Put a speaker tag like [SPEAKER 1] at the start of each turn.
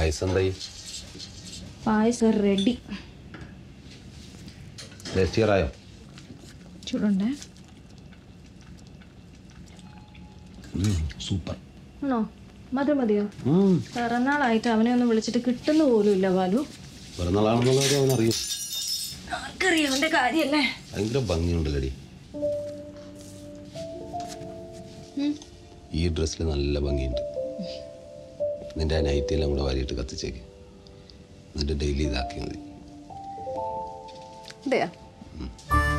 [SPEAKER 1] പായസം എന്തായി
[SPEAKER 2] പായസം ready
[SPEAKER 1] ടേസ്റ്റിയറായോ
[SPEAKER 2] ചൂടുണ്ടേ
[SPEAKER 1] super
[SPEAKER 2] ആണോ മതി മതിയോ പിറന്നാളായിട്ട് അവനെ ഒന്ന് വിളിച്ചിട്ട് കിട്ടുന്ന പോലും ഇല്ല ബാലു
[SPEAKER 1] പിറന്നാളാണെന്നുള്ള കാര്യം അവനറിയും
[SPEAKER 2] ആർക്കറിയാം അവന്റെ കാര്യല്ലേ
[SPEAKER 1] ഭയങ്കര ഭംഗിയുണ്ടല്ലടി ഈ ഡ്രസ്സിൽ നല്ല ഭംഗിയുണ്ട് നിന്റെ ആ നൈറ്റി എല്ലാം കൂടെ വാരിയിട്ട് കത്തിച്ചേക്ക് എന്നിട്ട് ഡെയിലി ഇതാക്കിയാൽ മതി
[SPEAKER 2] അതെയാ